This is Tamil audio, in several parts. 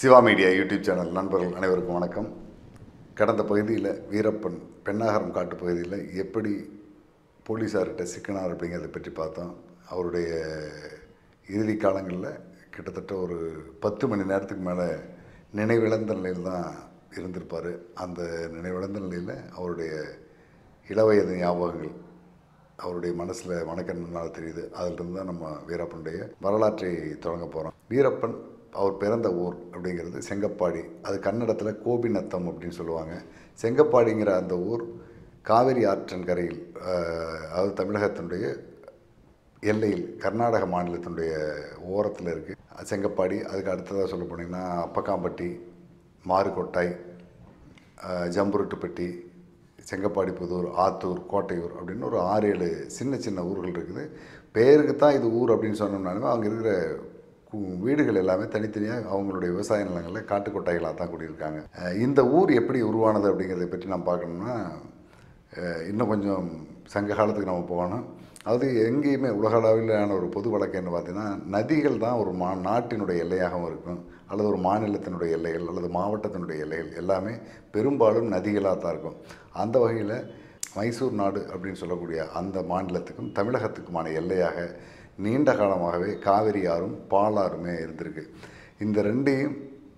சிவா மீடியா யூடியூப் சேனல் நண்பர்கள் அனைவருக்கும் வணக்கம் கடந்த பகுதியில் வீரப்பன் பெண்ணாகரம் காட்டு பகுதியில் எப்படி போலீஸார்கிட்ட சிக்கினார் அப்படிங்கிறத பற்றி பார்த்தோம் அவருடைய இறுதி காலங்களில் கிட்டத்தட்ட ஒரு பத்து மணி நேரத்துக்கு மேலே நினைவிழந்த நிலையில் தான் இருந்திருப்பார் அந்த நினைவிழந்த நிலையில் அவருடைய இளவயது ஞாபகங்கள் அவருடைய மனசில் மனக்கண்ணால் தெரியுது அதிலிருந்து தான் நம்ம வீரப்பனுடைய வரலாற்றை தொடங்க போகிறோம் வீரப்பன் அவர் பிறந்த ஊர் அப்படிங்கிறது செங்கப்பாடி அது கன்னடத்தில் கோபிநத்தம் அப்படின்னு சொல்லுவாங்க செங்கப்பாடிங்கிற அந்த ஊர் காவிரி ஆற்றன் கரையில் அஹ், அதாவது தமிழகத்தினுடைய எல்லையில் கர்நாடக மாநிலத்தினுடைய ஓரத்தில் இருக்குது செங்கப்பாடி அதுக்கு அடுத்ததாக சொல்ல போனீங்கன்னா அப்பக்காம்பட்டி மாறுகொட்டாய் அஹ், ஜம்புருட்டுப்பட்டி செங்கப்பாடி புதூர் ஆத்தூர் கோட்டையூர் அப்படின்னு ஒரு ஆறு ஏழு சின்ன சின்ன ஊர்கள் இருக்குது பேருக்கு தான் இது ஊர் அப்படின்னு சொன்னோம்னாலுமே அங்கே இருக்கிற கு- வீடுகள் எல்லாமே தனித்தனியாக அவங்களுடைய விவசாய நிலங்களில் காட்டுக்கொட்டாய்களாக தான் குடியிருக்காங்க அஹ், இந்த ஊர் எப்படி உருவானது அப்படிங்கிறத பற்றி நம்ம பார்க்கணும்னா அஹ், இன்னும் கொஞ்சம் சங்க காலத்துக்கு நம்ம போகணும் அது எங்கேயுமே உலக அளவிலான ஒரு பொது வழக்கு என்ன பார்த்தீங்கன்னா நதிகள் தான் ஒரு மா நாட்டினுடைய எல்லையாகவும் இருக்கும் அல்லது ஒரு மாநிலத்தினுடைய எல்லைகள் அல்லது மாவட்டத்தினுடைய எல்லைகள் எல்லாமே பெரும்பாலும் நதிகளாக தான் இருக்கும் அந்த வகையில் மைசூர் நாடு அப்படின்னு சொல்லக்கூடிய அந்த மாநிலத்துக்கும் தமிழகத்துக்குமான எல்லையாக நீண்ட காலமாகவே காவிரி ஆறும் பாலாறுமே இருந்திருக்கு இந்த ரெண்டையும்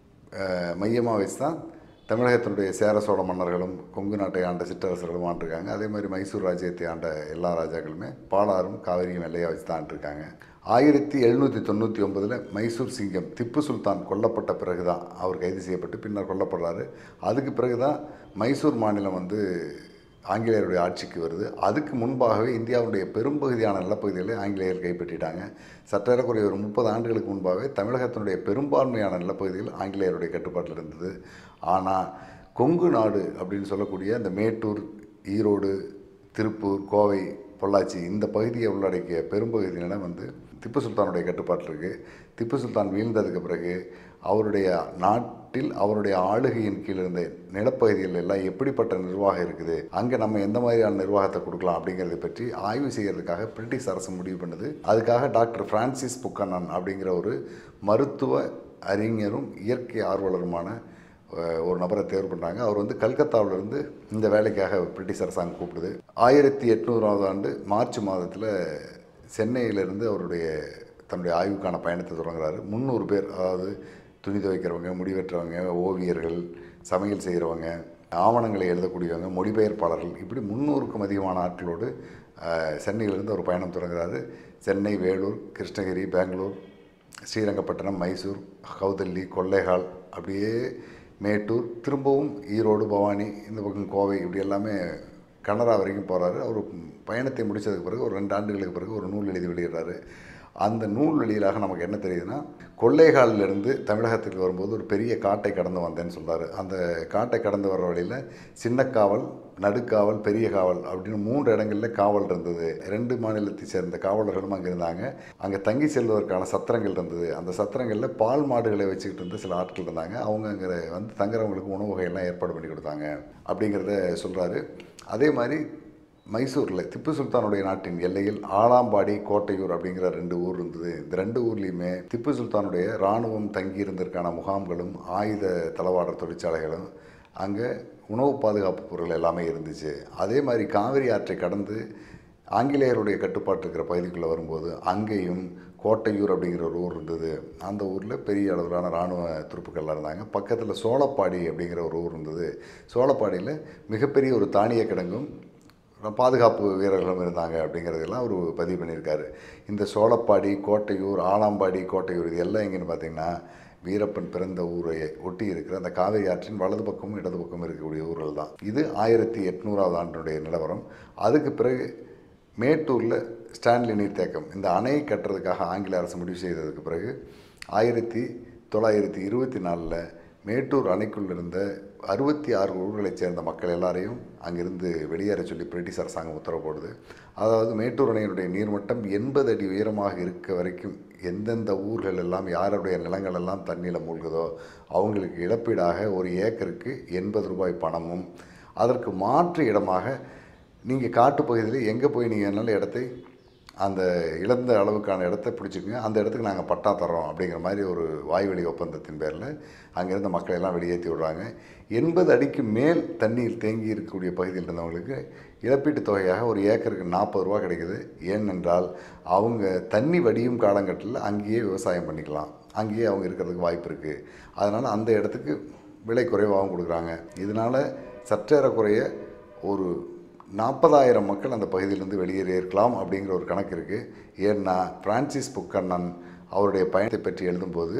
மையமாக வச்சு தான் தமிழகத்தினுடைய சேர சோழ மன்னர்களும் கொங்கு நாட்டை ஆண்ட சிற்றரசர்களும் ஆண்டிருக்காங்க அதே மாதிரி மைசூர் ராஜ்யத்தை ஆண்ட எல்லா ராஜாக்களுமே பாலாறும் காவிரியும் எல்லையாக வச்சு தான் ஆண்டிருக்காங்க ஆயிரத்தி எழுநூற்றி தொண்ணூற்றி ஒன்பதில் மைசூர் சிங்கம் திப்பு சுல்தான் கொல்லப்பட்ட பிறகு தான் அவர் கைது செய்யப்பட்டு பின்னர் கொல்லப்படுறாரு அதுக்கு பிறகு தான் மைசூர் மாநிலம் வந்து ஆங்கிலேயருடைய ஆட்சிக்கு வருது அதுக்கு முன்பாகவே இந்தியாவுடைய பெரும்பகுதியான நிலப்பகுதிகளை ஆங்கிலேயர் கைப்பற்றிட்டாங்க சற்றேறக்குறைய ஒரு முப்பது ஆண்டுகளுக்கு முன்பாகவே தமிழகத்தினுடைய பெரும்பான்மையான நிலப்பகுதிகள் ஆங்கிலேயருடைய கட்டுப்பாட்டில் இருந்தது ஆனால் கொங்கு நாடு அப்படின்னு சொல்லக்கூடிய அந்த மேட்டூர் ஈரோடு திருப்பூர் கோவை பொள்ளாச்சி இந்த பகுதியை உள்ளடக்கிய பெரும்பகுதி நிலம் வந்து திப்பு சுல்தானுடைய கட்டுப்பாட்டில் இருக்குது திப்பு சுல்தான் வீழ்ந்ததுக்கு பிறகு அவருடைய நாட்டில் அவருடைய ஆளுகையின் கீழ் இருந்த நிலப்பகுதிகள் எல்லாம் எப்படிப்பட்ட நிர்வாகம் இருக்குது அங்கே நம்ம எந்த மாதிரியான நிர்வாகத்தை கொடுக்கலாம் அப்படிங்கிறத பற்றி ஆய்வு செய்கிறதுக்காக பிரிட்டிஷ் அரசு முடிவு பண்ணுது அதுக்காக டாக்டர் பிரான்சிஸ் புக்கனன் அப்படிங்கிற ஒரு மருத்துவ அறிஞரும் இயற்கை ஆர்வலருமான அஹ், ஒரு நபரை தேர்வு பண்ணுறாங்க அவர் வந்து கல்கத்தாவிலிருந்து இந்த வேலைக்காக பிரிட்டிஷ் அரசாங்கம் கூப்பிடுது ஆயிரத்தி எட்நூறாவது ஆண்டு மார்ச் மாதத்தில் சென்னையிலிருந்து அவருடைய தன்னுடைய ஆய்வுக்கான பயணத்தை தொடங்குறாரு முந்நூறு பேர் அதாவது துணி துவைக்கிறவங்க முடி வெட்டுறவங்க ஓவியர்கள் சமையல் செய்கிறவங்க ஆவணங்களை எழுதக்கூடியவங்க மொழிபெயர்ப்பாளர்கள் இப்படி முந்நூறுக்கும் அதிகமான ஆட்களோடு அஹ், சென்னையிலிருந்து ஒரு பயணம் தொடங்குறாரு சென்னை வேலூர் கிருஷ்ணகிரி பெங்களூர் ஸ்ரீரங்கப்பட்டினம் மைசூர் கௌதல்லி கொள்ளைகால் அப்படியே மேட்டூர் திரும்பவும் ஈரோடு பவானி இந்த பக்கம் கோவை இப்படி எல்லாமே கனரா வரைக்கும் போகிறாரு அவர் பயணத்தை முடித்ததுக்கு பிறகு ஒரு ரெண்டு ஆண்டுகளுக்கு பிறகு ஒரு நூல் எழுதி வெளியிடுறாரு அந்த நூல் வெளியிலாக நமக்கு என்ன தெரியுதுன்னா கொள்ளைகாலிலிருந்து தமிழகத்துக்கு வரும்போது ஒரு பெரிய காட்டை கடந்து வந்தேன்னு சொல்றாரு அந்த காட்டை கடந்து வர்ற வழியில் சின்ன காவல் நடுக்காவல் பெரிய காவல் அப்படின்னு மூன்று இடங்களில் காவல் இருந்தது ரெண்டு மாநிலத்தை சேர்ந்த காவலர்களும் அங்கே இருந்தாங்க அங்கே தங்கி செல்வதற்கான சத்திரங்கள் இருந்தது அந்த சத்திரங்களில் பால் மாடுகளை வச்சுக்கிட்டு இருந்த சில ஆட்கள் இருந்தாங்க அவங்க அங்கே வந்து தங்குறவங்களுக்கு உணவு வகையெல்லாம் ஏற்பாடு பண்ணி கொடுத்தாங்க அப்படிங்கிறத சொல்கிறாரு அதே மாதிரி மைசூரில் திப்பு சுல்தானுடைய நாட்டின் எல்லையில் ஆலாம்பாடி கோட்டையூர் அப்படிங்கிற ரெண்டு ஊர் இருந்தது இந்த ரெண்டு ஊர்லேயுமே திப்பு சுல்தானுடைய இராணுவம் தங்கியிருந்ததற்கான முகாம்களும் ஆயுத தளவாட தொழிற்சாலைகளும் அங்கே உணவு பாதுகாப்பு பொருள் எல்லாமே இருந்துச்சு அதே மாதிரி காவிரி ஆற்றை கடந்து ஆங்கிலேயருடைய கட்டுப்பாட்டு இருக்கிற பகுதிக்குள்ளே வரும்போது அங்கேயும் கோட்டையூர் அப்படிங்கிற ஒரு ஊர் இருந்தது அந்த ஊரில் பெரிய அளவிலான இராணுவ துருப்புக்கள்லாம் இருந்தாங்க பக்கத்தில் சோளப்பாடி அப்படிங்கிற ஒரு ஊர் இருந்தது சோளப்பாடியில் மிகப்பெரிய ஒரு தானிய கிடங்கும் பாதுகாப்பு வீரர்களும் இருந்தாங்க அப்படிங்கிறதெல்லாம் அவர் பதிவு பண்ணியிருக்காரு இந்த சோளப்பாடி கோட்டையூர் ஆலாம்பாடி கோட்டையூர் இது எல்லாம் எங்கேன்னு பார்த்தீங்கன்னா வீரப்பன் பிறந்த ஊரை ஒட்டி இருக்கிற அந்த காவிரி ஆற்றின் வலது பக்கமும் இடது பக்கமும் இருக்கக்கூடிய ஊர்கள் தான் இது ஆயிரத்தி எட்நூறாவது ஆண்டினுடைய நிலவரம் அதுக்கு பிறகு மேட்டூரில் ஸ்டான்லி நீர்த்தேக்கம் இந்த அணையை கட்டுறதுக்காக ஆங்கில அரசு முடிவு செய்ததுக்கு பிறகு ஆயிரத்தி தொள்ளாயிரத்தி இருபத்தி நாலில் மேட்டூர் அணைக்குள் இருந்த அறுபத்தி ஆறு ஊர்களைச் சேர்ந்த மக்கள் எல்லாரையும் அங்கிருந்து வெளியேற சொல்லி பிரிட்டிஷ் அரசாங்கம் உத்தரவு போடுது அதாவது மேட்டூர் அணையினுடைய நீர்மட்டம் எண்பது அடி உயரமாக இருக்க வரைக்கும் எந்தெந்த ஊர்கள் எல்லாம் யாருடைய நிலங்கள் எல்லாம் தண்ணியில் மூழ்குதோ அவங்களுக்கு இழப்பீடாக ஒரு ஏக்கருக்கு எண்பது ரூபாய் பணமும் அதற்கு மாற்று இடமாக நீங்கள் காட்டுப்பகுதியில் எங்கே போய் நீங்கள் நல்ல இடத்தை அந்த இழந்த அளவுக்கான இடத்த பிடிச்சிக்கோங்க அந்த இடத்துக்கு நாங்கள் பட்டா தர்றோம் அப்படிங்கிற மாதிரி ஒரு வாய்வழி ஒப்பந்தத்தின் பேரில் அங்கேருந்த மக்களை எல்லாம் வெளியேற்றி விடுறாங்க எண்பது அடிக்கு மேல் தண்ணீர் தேங்கி இருக்கக்கூடிய பகுதியில் இருந்தவங்களுக்கு இழப்பீட்டுத் தொகையாக ஒரு ஏக்கருக்கு நாற்பது ரூபா கிடைக்குது ஏனென்றால் அவங்க தண்ணி வடியும் காலங்கட்டத்தில் அங்கேயே விவசாயம் பண்ணிக்கலாம் அங்கேயே அவங்க இருக்கிறதுக்கு வாய்ப்பு இருக்குது அதனால் அந்த இடத்துக்கு விலை குறைவாகவும் கொடுக்குறாங்க இதனால் சற்றேறக்குறைய ஒரு நாற்பதாயிரம் மக்கள் அந்த பகுதியிலேருந்து வெளியேறி இருக்கலாம் அப்படிங்கிற ஒரு கணக்கு இருக்குது ஏன்னா பிரான்சிஸ் புக்கண்ணன் அவருடைய பயணத்தை பற்றி எழுதும்போது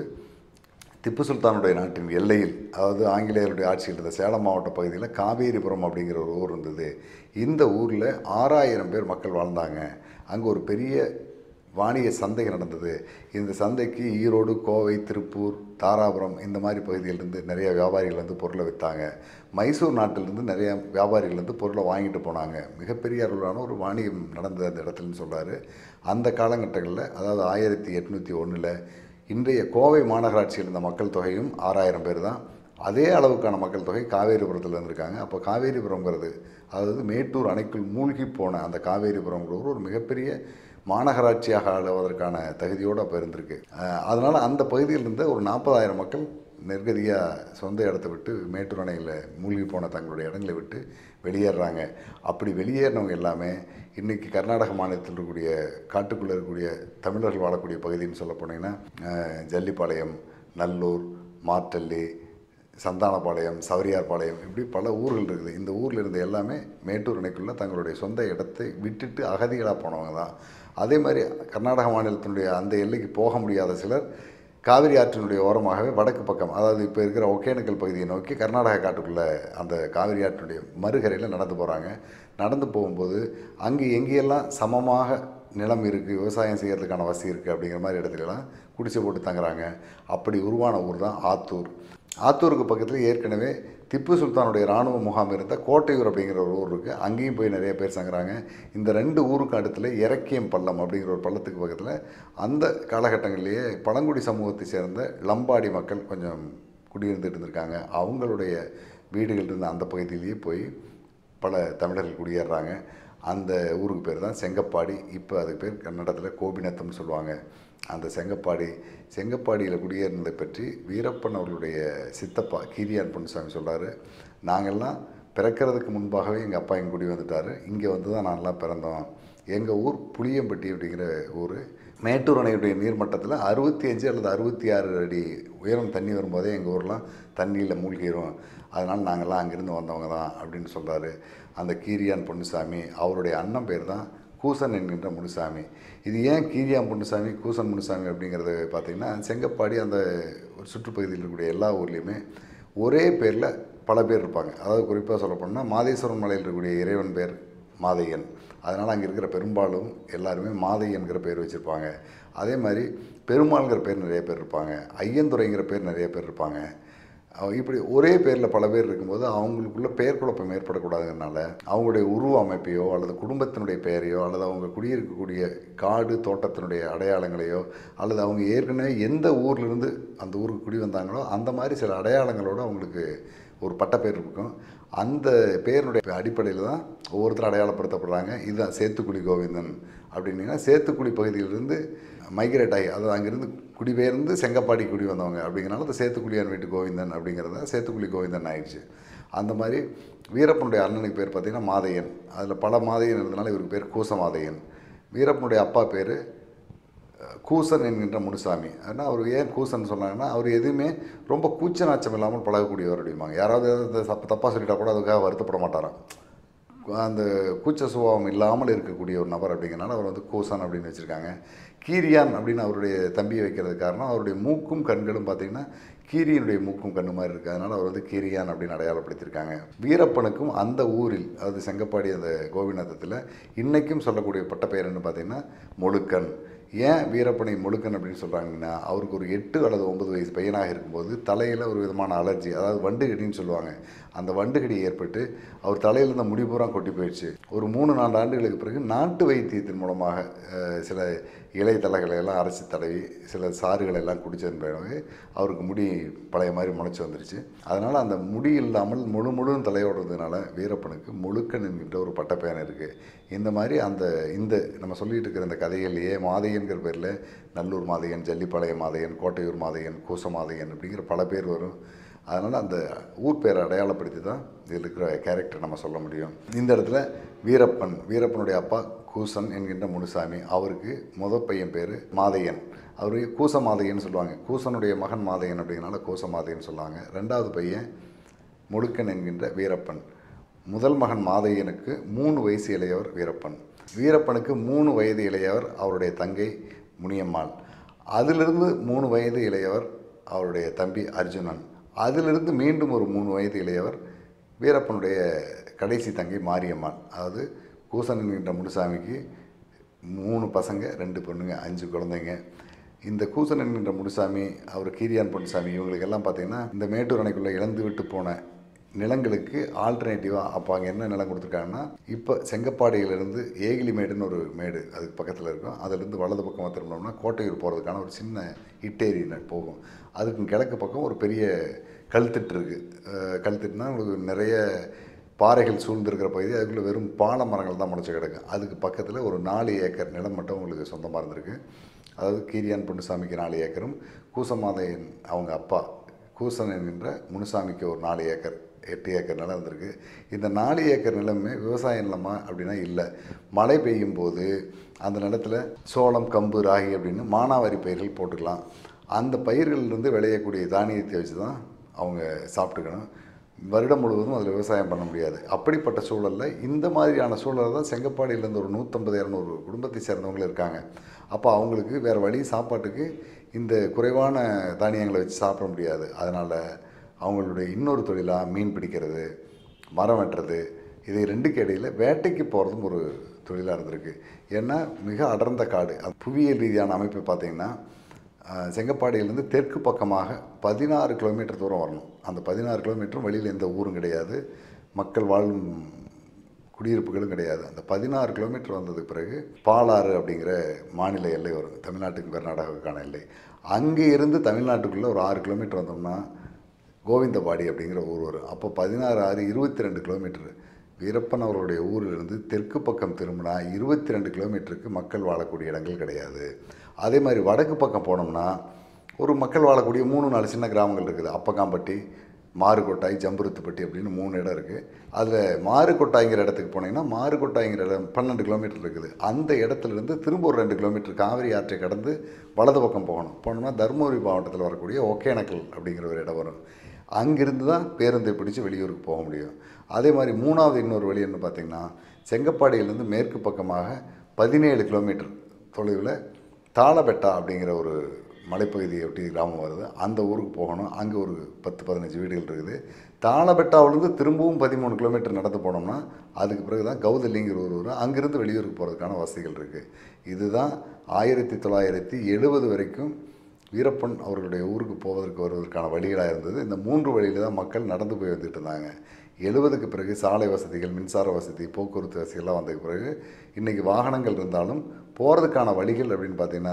திப்பு சுல்தானுடைய நாட்டின் எல்லையில் அதாவது ஆங்கிலேயருடைய ஆட்சியில் இருந்த சேலம் மாவட்ட பகுதியில் காவேரிபுரம் அப்படிங்கிற ஒரு ஊர் இருந்தது இந்த ஊரில் ஆறாயிரம் பேர் மக்கள் வாழ்ந்தாங்க அங்கே ஒரு பெரிய வாணிய சந்தை நடந்தது இந்த சந்தைக்கு ஈரோடு கோவை திருப்பூர் தாராபுரம் இந்த மாதிரி பகுதியிலேருந்து நிறைய வியாபாரிகள் வந்து பொருளை விற்றாங்க மைசூர் நாட்டிலிருந்து நிறைய வியாபாரிகள் வந்து பொருளை வாங்கிட்டு போனாங்க மிகப்பெரிய அளவிலான ஒரு வாணிகம் நடந்தது அந்த இடத்துலன்னு சொல்கிறாரு அந்த காலகட்டங்களில் அதாவது ஆயிரத்தி எட்நூற்றி ஒன்றில் இன்றைய கோவை மாநகராட்சியில் இருந்த மக்கள் தொகையும் ஆறாயிரம் பேர் தான் அதே அளவுக்கான மக்கள் தொகை காவேரிபுரத்தில் இருந்திருக்காங்க அப்போ காவேரிபுரம்ங்கிறது அதாவது மேட்டூர் அணைக்குள் மூழ்கி போன அந்த காவேரிபுரம்ங்கிற ஊர் ஒரு மிகப்பெரிய மாநகராட்சியாக ஆளுவதற்கான தகுதியோடு அப்போ இருந்திருக்கு அதனால் அந்த பகுதியில் இருந்த ஒரு நாற்பதாயிரம் மக்கள் நிர்கதியாக சொந்த இடத்த விட்டு மேட்டூர் அணையில் மூழ்கி போன தங்களுடைய இடங்களை விட்டு வெளியேறாங்க அப்படி வெளியேறினவங்க எல்லாமே இன்றைக்கி கர்நாடக மாநிலத்தில் இருக்கக்கூடிய காட்டுக்குள்ளே இருக்கக்கூடிய தமிழர்கள் வாழக்கூடிய பகுதின்னு சொல்ல போனீங்கன்னா அஹ், ஜல்லிப்பாளையம் நல்லூர் மாற்றல்லி சந்தானப்பாளையம் சவரியார்பாளையம் இப்படி பல ஊர்கள் இருக்குது இந்த ஊரில் இருந்த எல்லாமே மேட்டூர் அணைக்குள்ளே தங்களுடைய சொந்த இடத்தை விட்டுட்டு அகதிகளாக போனவங்க தான் அதே மாதிரி கர்நாடக மாநிலத்தினுடைய அந்த எல்லைக்கு போக முடியாத சிலர் காவிரி ஆற்றினுடைய ஓரமாகவே வடக்கு பக்கம் அதாவது இப்போ இருக்கிற ஒகேனக்கல் பகுதியை நோக்கி கர்நாடக காட்டுக்குள்ளே அந்த காவிரி ஆற்றினுடைய மறுகரையில் நடந்து போகிறாங்க நடந்து போகும்போது அங்கே எங்கேயெல்லாம் சமமாக நிலம் இருக்குது விவசாயம் செய்கிறதுக்கான வசதி இருக்குது அப்படிங்கிற மாதிரி இடத்துலலாம் குடிசை போட்டு தங்குறாங்க அப்படி உருவான ஊர் தான் ஆத்தூர் ஆத்தூருக்கு பக்கத்தில் ஏற்கனவே திப்பு சுல்தானுடைய இராணுவ முகாம் இருந்த கோட்டையூர் அப்படிங்கிற ஒரு ஊர் இருக்குது அங்கேயும் போய் நிறைய பேர் சங்குறாங்க இந்த ரெண்டு ஊருக்கு அடுத்துல இறக்கியம் பள்ளம் அப்படிங்கிற ஒரு பள்ளத்துக்கு பக்கத்தில் அந்த காலகட்டங்களிலேயே பழங்குடி சமூகத்தை சேர்ந்த லம்பாடி மக்கள் கொஞ்சம் குடியிருந்துட்டு இருந்திருக்காங்க அவங்களுடைய வீடுகள் இருந்த அந்த பகுதியிலேயே போய் பல தமிழர்கள் குடியேறுறாங்க அந்த ஊருக்கு பேர் தான் செங்கப்பாடி இப்போ அதுக்கு பேர் கன்னடத்தில் கோபிநத்தம்னு சொல்லுவாங்க அந்த செங்கப்பாடி செங்கப்பாடியில் குடியேறினதை பற்றி வீரப்பன் அவர்களுடைய சித்தப்பா கீரியான் பொன்னுசாமி சொல்றாரு நாங்கள்லாம் பிறக்கிறதுக்கு முன்பாகவே எங்கள் அப்பா இங்கே குடி வந்துட்டார் இங்கே வந்து தான் நாங்கள்லாம் பிறந்தோம் எங்கள் ஊர் புளியம்பட்டி அப்படிங்கிற ஊர் மேட்டூர் அணையுடைய நீர்மட்டத்தில் அறுபத்தி அஞ்சு அல்லது அறுபத்தி ஆறு அடி உயரம் தண்ணி வரும்போதே எங்கள் ஊர்லாம் தண்ணியில் மூழ்கிரும் அதனால் நாங்கள்லாம் அங்கேருந்து வந்தவங்க தான் அப்படின்னு சொல்கிறாரு அந்த கீரியான் பொன்னுசாமி அவருடைய அண்ணன் பேர் தான் கூசன் என்கின்ற முனுசாமி இது ஏன் கீரியான் பொன்னுசாமி கூசன் முனுசாமி அப்படிங்கிறது பார்த்திங்கன்னா செங்கப்பாடி அந்த ஒரு சுற்றுப்பகுதியில் இருக்கக்கூடிய எல்லா ஊர்லேயுமே ஒரே பேரில் பல பேர் இருப்பாங்க அதாவது குறிப்பாக சொல்ல போனால் மாதேஸ்வரன் மலையில் இருக்கக்கூடிய இறைவன் பேர் மாதையன் அதனால் அங்கே இருக்கிற பெரும்பாலும் எல்லாருமே மாதையன்கிற பேர் வச்சுருப்பாங்க அதே மாதிரி பெருமாள்ங்கிற பேர் நிறைய பேர் இருப்பாங்க ஐயந்துரைங்கிற பேர் நிறைய பேர் இருப்பாங்க அவ- இப்படி ஒரே பேரில் பல பேர் இருக்கும்போது அவங்களுக்குள்ள பெயர் குழப்பம் ஏற்படக்கூடாதுனால அவங்களுடைய உருவ அமைப்பையோ அல்லது குடும்பத்தினுடைய பெயரையோ அல்லது அவங்க குடியிருக்கக்கூடிய காடு தோட்டத்தினுடைய அடையாளங்களையோ அல்லது அவங்க ஏற்கனவே எந்த ஊர்லேருந்து அந்த ஊருக்கு குடி வந்தாங்களோ அந்த மாதிரி சில அடையாளங்களோடு அவங்களுக்கு ஒரு பட்டப்பேர் இருக்கும் அந்த பேரினுடைய அடிப்படையில் தான் ஒவ்வொருத்தரும் அடையாளப்படுத்தப்படுறாங்க இதுதான் சேத்துக்குடி கோவிந்தன் அப்படின்னீங்கன்னா சேத்துக்குடி பகுதியிலிருந்து மைக்ரேட் ஆகி அதாவது அங்கேருந்து குடிபெயர்ந்து செங்கப்பாடி குடி வந்தவங்க அப்படிங்கிறனால அந்த சேத்துக்குடியான் வீட்டு கோவிந்தன் அப்படிங்கிறத சேத்துக்குடி கோவிந்தன் ஆயிடுச்சு அந்த மாதிரி வீரப்பனுடைய அண்ணனுக்கு பேர் பார்த்திங்கன்னா மாதையன் அதில் பல மாதையன் இருந்தனால இவருக்கு பேர் கூச மாதையன் வீரப்பனுடைய அப்பா பேர் கூசன் என்கின்ற முனுசாமி ஆனால் அவர் ஏன் கூசன் சொன்னாங்கன்னா அவர் எதுவுமே ரொம்ப கூச்ச நாச்சம் இல்லாமல் பழகக்கூடியவர் அப்படிம்பாங்க யாராவது இந்த தப்பு தப்பாக சொல்லிட்டா கூட அதுக்காக வருத்தப்பட மாட்டாராம் அந்த கூச்ச சுபாவம் இல்லாமல் இருக்கக்கூடிய ஒரு நபர் அப்படிங்கிறனால அவர் வந்து கூசன் அப்படின்னு வச்சுருக்காங்க கீரியான் அப்படின்னு அவருடைய தம்பியை வைக்கிறது காரணம் அவருடைய மூக்கும் கண்களும் பார்த்தீங்கன்னா கீரியினுடைய மூக்கும் கண்ணு மாதிரி இருக்குது அதனால் அவர் வந்து கீரியான் அப்படின்னு அடையாளப்படுத்தியிருக்காங்க வீரப்பனுக்கும் அந்த ஊரில் அதாவது செங்கப்பாடி அந்த கோபிநாத்தத்தில் இன்றைக்கும் சொல்லக்கூடிய பட்ட பெயர் என்ன பார்த்தீங்கன்னா முழுக்கன் ஏன் வீரப்பனை முழுக்கன் அப்படின்னு சொல்கிறாங்கன்னா அவருக்கு ஒரு எட்டு அல்லது ஒன்பது வயசு பையனாக இருக்கும்போது தலையில் ஒரு விதமான அலர்ஜி அதாவது வண்டுகடின்னு சொல்லுவாங்க அந்த வண்டுகடி ஏற்பட்டு அவர் தலையில் இருந்த முடி பூரா கொட்டி போயிடுச்சு ஒரு மூணு நாலு ஆண்டுகளுக்கு பிறகு நாட்டு வைத்தியத்தின் மூலமாக அஹ், சில இலை தலைகளை எல்லாம் அரைச்சி தடவி சில சாறுகளை எல்லாம் குடித்ததன் பிறகு அவருக்கு முடி பழைய மாதிரி முளைச்சி வந்துருச்சு அதனால் அந்த முடி இல்லாமல் முழு முழுன்னு தலையோடுறதுனால வீரப்பனுக்கு முழுக்கன் என்கின்ற ஒரு பட்டப்பெயர் இருக்குது இந்த மாதிரி அந்த இந்த நம்ம சொல்லிட்டு இருக்கிற இந்த கதைகள்லையே மாதையன்கிற பேரில் நல்லூர் மாதையன் ஜல்லிப்பாளையம் மாதையன் கோட்டையூர் மாதையன் கூச மாதையன் அப்படிங்கிற பல பேர் வரும் அதனால் அந்த ஊர் பேரை அடையாளப்படுத்தி தான் இதில் இருக்கிற கேரக்டர் நம்ம சொல்ல முடியும் இந்த இடத்துல வீரப்பன் வீரப்பனுடைய அப்பா கூசன் என்கின்ற முனுசாமி அவருக்கு முத பையன் பேர் மாதையன் அவர் கூச மாதையன் சொல்லுவாங்க கூசனுடைய மகன் மாதையன் அப்படிங்கிறனால கூச மாதையன் சொல்லுவாங்க ரெண்டாவது பையன் முழுக்கன் என்கின்ற வீரப்பன் முதல் மகன் மாதையனுக்கு மூணு வயசு இளையவர் வீரப்பன் வீரப்பனுக்கு மூணு வயது இளையவர் அவருடைய தங்கை முனியம்மாள் அதிலிருந்து மூணு வயது இளையவர் அவருடைய தம்பி அர்ஜுனன் அதிலிருந்து மீண்டும் ஒரு மூணு வயது இளையவர் வீரப்பனுடைய கடைசி தங்கை மாரியம்மாள் அதாவது கூசன் என்கின்ற முனுசாமிக்கு மூணு பசங்க ரெண்டு பொண்ணுங்க அஞ்சு குழந்தைங்க இந்த கூசன் என்கின்ற முனுசாமி அவர் கீரியான் பொன்னுசாமி இவங்களுக்கெல்லாம் பார்த்தீங்கன்னா இந்த மேட்டூர் அணைக்குள்ளே இழந்து விட்டு போன நிலங்களுக்கு ஆல்டர்னேட்டிவாக அப்போ அங்கே என்ன நிலம் கொடுத்துருக்காங்கன்னா இப்போ செங்கப்பாடியிலேருந்து ஏகிலிமேடுன்னு ஒரு மேடு அதுக்கு பக்கத்தில் இருக்கும் அதிலிருந்து வலது பக்கம் திரும்பினோம்னா கோட்டையூர் போகிறதுக்கான ஒரு சின்ன இட்டேரி போகும் அதுக்கு கிழக்கு பக்கம் ஒரு பெரிய கல்திட்டு இருக்குது கல்திட்டுனா உங்களுக்கு நிறைய பாறைகள் சூழ்ந்திருக்கிற பகுதி அதுக்குள்ளே வெறும் பால மரங்கள் தான் முளைச்சி கிடக்கும் அதுக்கு பக்கத்தில் ஒரு நாலு ஏக்கர் நிலம் மட்டும் உங்களுக்கு சொந்தமாக இருந்திருக்கு அதாவது கீரியான் பொன்னுசாமிக்கு நாலு ஏக்கரும் கூசமாதையன் அவங்க அப்பா கூசன் என்கின்ற முனுசாமிக்கு ஒரு நாலு ஏக்கர் எட்டு ஏக்கர் நிலம் இருந்திருக்கு இந்த நாலு ஏக்கர் நிலமே விவசாய நிலமா அப்படின்னா இல்லை மழை பெய்யும் போது அந்த நிலத்தில் சோளம் கம்பு ராகி அப்படின்னு மானாவாரி பயிர்கள் போட்டுக்கலாம் அந்த பயிர்களிலிருந்து விளையக்கூடிய தானியத்தை வச்சு தான் அவங்க சாப்பிட்டுக்கணும் வருடம் முழுவதும் அதில் விவசாயம் பண்ண முடியாது அப்படிப்பட்ட சூழலில் இந்த மாதிரியான சூழலில் தான் செங்கப்பாடியிலேருந்து ஒரு நூற்றம்பது இரநூறு குடும்பத்தை சேர்ந்தவங்க இருக்காங்க அப்போ அவங்களுக்கு வேறு வழி சாப்பாட்டுக்கு இந்த குறைவான தானியங்களை வச்சு சாப்பிட முடியாது அதனால் அவங்களுடைய இன்னொரு தொழிலாக மீன் பிடிக்கிறது மரம் வெட்டுறது இது ரெண்டுக்கு இடையில் வேட்டைக்கு போகிறதும் ஒரு தொழிலாக இருந்திருக்கு ஏன்னா மிக அடர்ந்த காடு அது புவியியல் ரீதியான அமைப்பை பார்த்திங்கன்னா அஹ், செங்கப்பாடியிலேருந்து தெற்கு பக்கமாக பதினாறு கிலோமீட்டர் தூரம் வரணும் அந்த பதினாறு கிலோமீட்டரும் வெளியில் எந்த ஊரும் கிடையாது மக்கள் வாழும் குடியிருப்புகளும் கிடையாது அந்த பதினாறு கிலோமீட்டர் வந்ததுக்கு பிறகு பாலாறு அப்படிங்கிற மாநில எல்லை வரும் தமிழ்நாட்டுக்கு கர்நாடகாவுக்கான எல்லை அங்கே இருந்து தமிழ்நாட்டுக்குள்ளே ஒரு ஆறு கிலோமீட்டர் வந்தோம்னா கோவிந்தபாடி அப்படிங்கிற ஊர் வரும் அப்போ பதினாறு ஆறு இருபத்தி ரெண்டு கிலோமீட்டர் வீரப்பன் அவருடைய ஊரிலிருந்து தெற்கு பக்கம் திரும்பினா இருபத்தி ரெண்டு கிலோமீட்டருக்கு மக்கள் வாழக்கூடிய இடங்கள் கிடையாது அதே மாதிரி வடக்கு பக்கம் போனோம்னா ஒரு மக்கள் வாழக்கூடிய மூணு நாலு சின்ன கிராமங்கள் இருக்குது அப்பகாம்பட்டி மாறுகொட்டாய் ஜம்புருத்துப்பட்டி அப்படின்னு மூணு இடம் இருக்குது அதில் மாறுகொட்டாய்ங்கிற இடத்துக்கு போனீங்கன்னா மாறுகொட்டாய்ங்கிற இடம் பன்னெண்டு கிலோமீட்டர் இருக்குது அந்த இடத்துலேருந்து திரும்ப ஒரு ரெண்டு கிலோமீட்டர் காவிரி ஆற்றை கடந்து வலது பக்கம் போகணும் போனோம்னா தருமபுரி மாவட்டத்தில் வரக்கூடிய ஒகேனக்கல் அப்படிங்கிற ஒரு இடம் வரும் அங்கிருந்து தான் பேருந்தை பிடிச்சு வெளியூருக்கு போக முடியும் அதே மாதிரி மூணாவது இன்னொரு வழி என்ன பார்த்தீங்கன்னா செங்கப்பாடியிலேருந்து மேற்கு பக்கமாக பதினேழு கிலோமீட்டர் தொலைவில் தாளபெட்டா அப்படிங்கிற ஒரு மலைப்பகுதியை ஒட்டி கிராமம் வருது அந்த ஊருக்கு போகணும் அங்கே ஒரு பத்து பதினஞ்சு வீடுகள் இருக்குது தாளபெட்டாவிலேருந்து திரும்பவும் பதிமூணு கிலோமீட்டர் நடந்து போனோம்னா அதுக்கு பிறகு தான் கௌதலிங்கிற ஒரு ஊர் அங்கேருந்து வெளியூருக்கு போகிறதுக்கான வசதிகள் இருக்குது இதுதான் ஆயிரத்தி தொள்ளாயிரத்தி எழுபது வரைக்கும் வீரப்பன் அவர்களுடைய ஊருக்கு போவதற்கு வருவதற்கான வழிகளாக இருந்தது இந்த மூன்று வழியில் தான் மக்கள் நடந்து போய் வந்துட்டு இருந்தாங்க எழுபதுக்கு பிறகு சாலை வசதிகள் மின்சார வசதி போக்குவரத்து வசதிகள்லாம் வந்ததுக்கு பிறகு இன்றைக்கி வாகனங்கள் இருந்தாலும் போகிறதுக்கான வழிகள் அப்படின்னு பார்த்தீங்கன்னா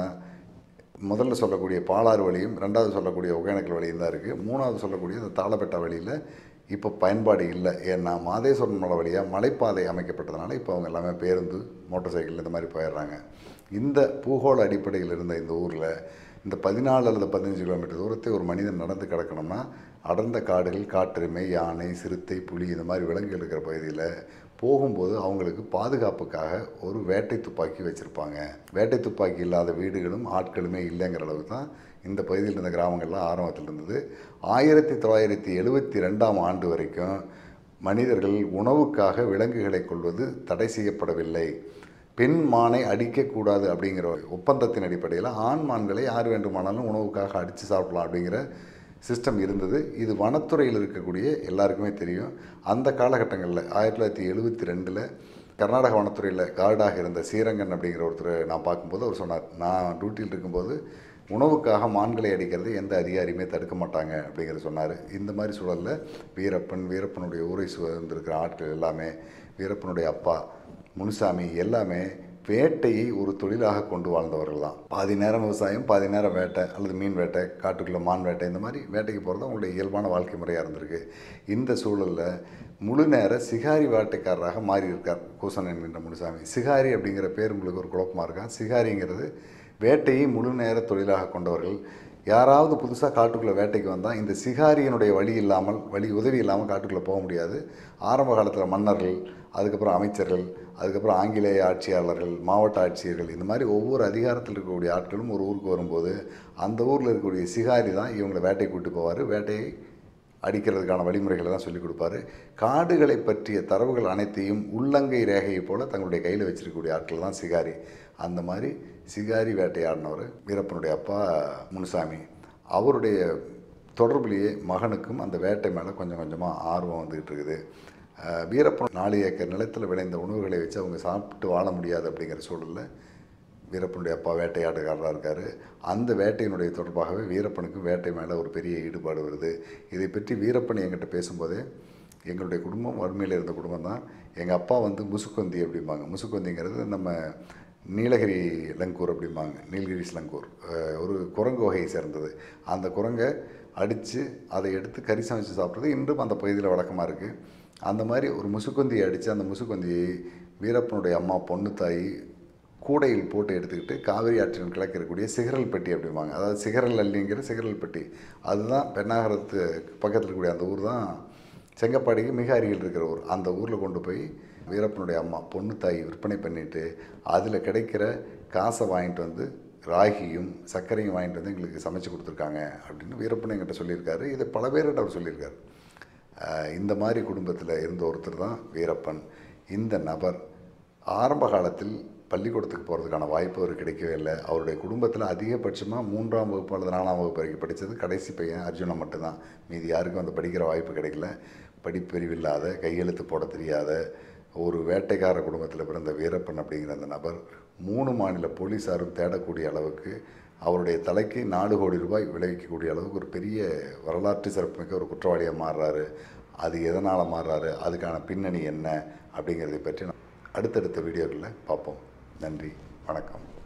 முதல்ல சொல்லக்கூடிய பாலாறு வழியும் ரெண்டாவது சொல்லக்கூடிய ஒகேனக்கல் வழியும் தான் இருக்குது மூணாவது சொல்லக்கூடிய இந்த தாளப்பெட்டா வழியில் இப்போ பயன்பாடு இல்லை ஏன்னா மாதேஸ்வரன் மலை வழியாக மலைப்பாதை அமைக்கப்பட்டதுனால இப்போ அவங்க எல்லாமே பேருந்து மோட்டார் சைக்கிள் இந்த மாதிரி போயிடுறாங்க இந்த பூகோள அடிப்படையில் இருந்த இந்த ஊரில் இந்த பதினாலு அல்லது பதினஞ்சு கிலோமீட்டர் தூரத்தை ஒரு மனிதன் நடந்து கிடக்கணும்னா அடர்ந்த காடுகள் காட்டெருமை யானை சிறுத்தை புலி இந்த மாதிரி விலங்குகள் இருக்கிற பகுதியில் போகும்போது அவங்களுக்கு பாதுகாப்புக்காக ஒரு வேட்டை துப்பாக்கி வச்சுருப்பாங்க வேட்டை துப்பாக்கி இல்லாத வீடுகளும் ஆட்களுமே இல்லைங்கிற அளவுக்கு தான் இந்த பகுதியில் இருந்த கிராமங்கள்லாம் ஆரம்பத்தில் இருந்தது ஆயிரத்தி தொள்ளாயிரத்தி எழுபத்தி ரெண்டாம் ஆண்டு வரைக்கும் மனிதர்கள் உணவுக்காக விலங்குகளை கொள்வது தடை செய்யப்படவில்லை பெண் மானை அடிக்கக்கூடாது அப்படிங்கிற ஒப்பந்தத்தின் அடிப்படையில் ஆண் மான்களை யார் வேண்டுமானாலும் உணவுக்காக அடித்து சாப்பிடலாம் அப்படிங்கிற சிஸ்டம் இருந்தது இது வனத்துறையில் இருக்கக்கூடிய எல்லாருக்குமே தெரியும் அந்த காலகட்டங்களில் ஆயிரத்தி தொள்ளாயிரத்தி எழுபத்தி ரெண்டில் கர்நாடக வனத்துறையில் கார்டாக இருந்த ஸ்ரீரங்கன் அப்படிங்கிற ஒருத்தர் நான் பார்க்கும்போது அவர் சொன்னார் நான் டியூட்டியில் இருக்கும்போது உணவுக்காக மான்களை அடிக்கிறது எந்த அதிகாரியுமே தடுக்க மாட்டாங்க அப்படிங்கிற சொன்னார் இந்த மாதிரி சூழலில் வீரப்பன் வீரப்பனுடைய ஊரை சுதந்திருக்கிற ஆட்கள் எல்லாமே வீரப்பனுடைய அப்பா முனுசாமி எல்லாமே வேட்டையை ஒரு தொழிலாக கொண்டு வாழ்ந்தவர்கள் தான் பாதி நேரம் விவசாயம் பாதி நேரம் வேட்டை அல்லது மீன் வேட்டை காட்டுக்குள்ளே மான் வேட்டை இந்த மாதிரி வேட்டைக்கு போகிறது அவங்களுடைய இயல்பான வாழ்க்கை முறையாக இருந்திருக்கு இந்த சூழலில் முழு நேர சிகாரி வேட்டைக்காரராக மாறி இருக்கார் கூசன் என்கின்ற முனுசாமி சிகாரி அப்படிங்கிற பேர் உங்களுக்கு ஒரு குழப்பமாக இருக்கான் சிகாரிங்கிறது வேட்டையை முழு நேர தொழிலாக கொண்டவர்கள் யாராவது புதுசாக காட்டுக்குள்ளே வேட்டைக்கு வந்தால் இந்த சிகாரியனுடைய வழி இல்லாமல் வழி உதவி இல்லாமல் காட்டுக்குள்ளே போக முடியாது ஆரம்ப காலத்தில் மன்னர்கள் அதுக்கப்புறம் அமைச்சர்கள் அதுக்கப்புறம் ஆங்கிலேய ஆட்சியாளர்கள் மாவட்ட ஆட்சியர்கள் இந்த மாதிரி ஒவ்வொரு அதிகாரத்தில் இருக்கக்கூடிய ஆட்களும் ஒரு ஊருக்கு வரும்போது அந்த ஊரில் இருக்கக்கூடிய சிகாரி தான் இவங்களை வேட்டைக்கு கூட்டி போவார் வேட்டையை அடிக்கிறதுக்கான வழிமுறைகளை தான் சொல்லிக் கொடுப்பாரு காடுகளை பற்றிய தரவுகள் அனைத்தையும் உள்ளங்கை ரேகையை போல் தங்களுடைய கையில் வச்சிருக்கக்கூடிய ஆட்கள் தான் சிகாரி அந்த மாதிரி சிகாரி வேட்டையாடினவர் வீரப்பனுடைய அப்பா முனுசாமி அவருடைய தொடர்புலேயே மகனுக்கும் அந்த வேட்டை மேலே கொஞ்சம் கொஞ்சமாக ஆர்வம் வந்துக்கிட்டு இருக்குது அஹ் வீரப்பன் நாலு ஏக்கர் நிலத்தில் விளைந்த உணவுகளை வச்சு அவங்க சாப்பிட்டு வாழ முடியாது அப்படிங்கிற சூழலில் வீரப்பனுடைய அப்பா வேட்டையாடுகாரராக இருக்கார் அந்த வேட்டையினுடைய தொடர்பாகவே வீரப்பனுக்கும் வேட்டை மேலே ஒரு பெரிய ஈடுபாடு வருது இதை பற்றி வீரப்பன் என்கிட்ட பேசும்போதே எங்களுடைய குடும்பம் வறுமையில் இருந்த குடும்பம் தான் எங்கள் அப்பா வந்து முசுக்கொந்தி அப்படிம்பாங்க முசுக்கொந்திங்கிறது நம்ம நீலகிரி லங்கூர் அப்படிம்பாங்க நீலகிரிஸ் லங்கூர் அஹ் ஒரு குரங்கு வகையை சேர்ந்தது அந்த குரங்கை அடித்து அதை எடுத்து கறி சமைச்சு சாப்பிட்றது இன்றும் அந்த பகுதியில் வழக்கமாக இருக்குது அந்த மாதிரி ஒரு முசுக்கொந்தியை அடித்து அந்த முசுக்கொந்தியை வீரப்பனுடைய அம்மா பொண்ணு தாய் கூடையில் போட்டு எடுத்துக்கிட்டு காவிரி ஆற்றின் கிழக்கு இருக்கக்கூடிய சிகரல் பெட்டி அப்படிம்பாங்க அதாவது சிகரல் அள்ளிங்கிற சிகரல் பெட்டி அதுதான் பெண்ணாகரத்து பக்கத்தில் இருக்கக்கூடிய அந்த ஊர் தான் செங்கப்பாடிக்கு மிக அருகில் இருக்கிற ஊர் அந்த ஊரில் கொண்டு போய் வீரப்பனுடைய அம்மா பொண்ணு தாய் விற்பனை பண்ணிட்டு அதில் கிடைக்கிற காசை வாங்கிட்டு வந்து ராகியும் சர்க்கரையும் வாங்கிட்டு வந்து எங்களுக்கு சமைச்சு கொடுத்துருக்காங்க அப்படின்னு வீரப்பன் என்கிட்ட சொல்லியிருக்காரு இதை பல பேர்கிட்ட அவர் சொல்லியிருக்காரு அஹ் இந்த மாதிரி குடும்பத்தில் இருந்த ஒருத்தர் தான் வீரப்பன் இந்த நபர் ஆரம்ப காலத்தில் பள்ளிக்கூடத்துக்கு போகிறதுக்கான வாய்ப்பு அவர் கிடைக்கவே இல்லை அவருடைய குடும்பத்தில் அதிகபட்சமாக மூன்றாம் வகுப்பு அல்லது நாலாம் வகுப்பு வரைக்கும் படித்தது கடைசி பையன் அர்ஜுனன் மட்டும்தான் மீதி யாருக்கும் அந்த படிக்கிற வாய்ப்பு கிடைக்கல படிப்பறிவு இல்லாத கையெழுத்து போட தெரியாத ஒரு வேட்டைக்கார குடும்பத்தில் பிறந்த வீரப்பன் அப்படிங்கிற அந்த நபர் மூணு மாநில போலீஸாரும் தேடக்கூடிய அளவுக்கு அவருடைய தலைக்கு நாலு கோடி ரூபாய் விளைவிக்கக்கூடிய அளவுக்கு ஒரு பெரிய வரலாற்று சிறப்புமிக்க ஒரு குற்றவாளியாக மாறுறாரு அது எதனால் மாறுறாரு அதுக்கான பின்னணி என்ன அப்படிங்கிறதை பற்றி நான் அடுத்தடுத்த வீடியோக்களில் பார்ப்போம் நன்றி வணக்கம்